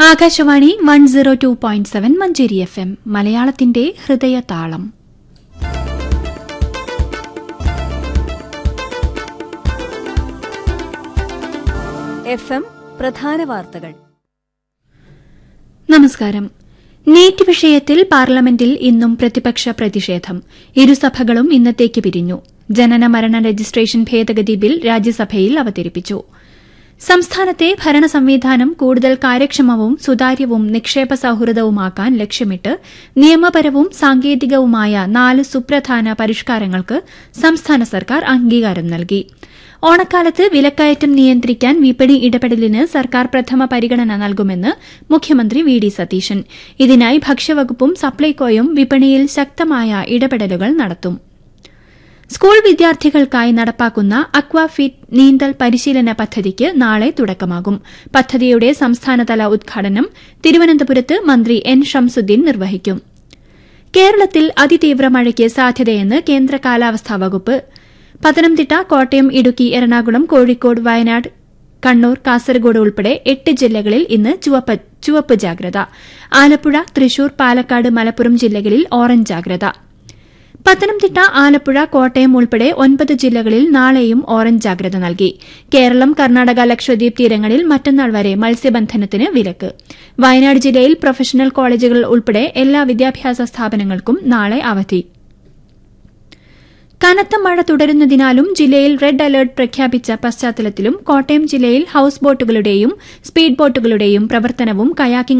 Akashvani one zero two point seven Manjeri F M മലയാളത്തിന്റെ ഹൃദയതാളം F M പ്രധാന വാർത്തകൾ നമസ്കാരം നീറ്റ് വിഷയത്തിൽ പാർലമെന്റിൽ ഇന്നും പ്രതിപക്ഷ പ്രതിഷേധം ഇരുസഭകളും ഇന്നത്തേക്ക് പിരിഞ്ഞു ജനന മരണ രജിസ്ട്രേഷൻ ഭേദഗതി ബിൽ രാജ്യസഭയിൽ അവതരിപ്പിച്ചു സംസ്ഥാനത്തെ ഭരണ സംവിധാനം കൂടുതൽ കാര്യക്ഷമവും സുതാര്യവും നിക്ഷേപ സൌഹൃദവുമാക്കാൻ ലക്ഷ്യമിട്ട് നിയമപരവും സാങ്കേതികവുമായ നാല് സുപ്രധാന പരിഷ്കാരങ്ങൾക്ക് സംസ്ഥാന സർക്കാർ അംഗീകാരം നൽകി ഓണക്കാലത്ത് വിലക്കയറ്റം നിയന്ത്രിക്കാൻ വിപണി ഇടപെടലിന് സർക്കാർ പ്രഥമ പരിഗണന നൽകുമെന്ന് മുഖ്യമന്ത്രി വി ഡി സതീശൻ ഇതിനായി ഭക്ഷ്യവകുപ്പും സപ്ലൈകോയും വിപണിയിൽ ശക്തമായ ഇടപെടലുകൾ നടത്തും സ്കൂൾ വിദ്യാർത്ഥികൾക്കായി നടപ്പാക്കുന്ന അക്വാഫിറ്റ് നീന്തൽ പരിശീലന പദ്ധതിക്ക് നാളെ തുടക്കമാകും പദ്ധതിയുടെ സംസ്ഥാനതല ഉദ്ഘാടനം തിരുവനന്തപുരത്ത് മന്ത്രി എൻ ഷംസുദ്ദീൻ നിർവഹിക്കും കേരളത്തിൽ അതിതീവ്ര മഴയ്ക്ക് സാധ്യതയെന്ന് കേന്ദ്ര കാലാവസ്ഥാ വകുപ്പ് പത്തനംതിട്ട കോട്ടയം ഇടുക്കി എറണാകുളം കോഴിക്കോട് വയനാട് കണ്ണൂർ കാസർഗോഡ് ഉൾപ്പെടെ എട്ട് ജില്ലകളിൽ ഇന്ന് ചുവപ്പ് ജാഗ്രത ആലപ്പുഴ തൃശൂർ പാലക്കാട് മലപ്പുറം ജില്ലകളിൽ ഓറഞ്ച് ജാഗ്രത പത്തനംതിട്ട ആലപ്പുഴ കോട്ടയം ഉൾപ്പെടെ ഒൻപത് ജില്ലകളിൽ നാളെയും ഓറഞ്ച് ജാഗ്രത നൽകി കേരളം കർണാടക ലക്ഷദ്വീപ് തീരങ്ങളിൽ മറ്റന്നാൾ വരെ മത്സ്യബന്ധനത്തിന് വിലക്ക് വയനാട് ജില്ലയിൽ പ്രൊഫഷണൽ കോളേജുകൾ ഉൾപ്പെടെ എല്ലാ വിദ്യാഭ്യാസ സ്ഥാപനങ്ങൾക്കും നാളെ അവധി കനത്ത മഴ തുടരുന്നതിനാലും ജില്ലയിൽ റെഡ് അലർട്ട് പ്രഖ്യാപിച്ച പശ്ചാത്തലത്തിലും കോട്ടയം ജില്ലയിൽ ഹൌസ് ബോട്ടുകളുടെയും സ്പീഡ് ബോട്ടുകളുടെയും പ്രവർത്തനവും കയാക്കിംഗ്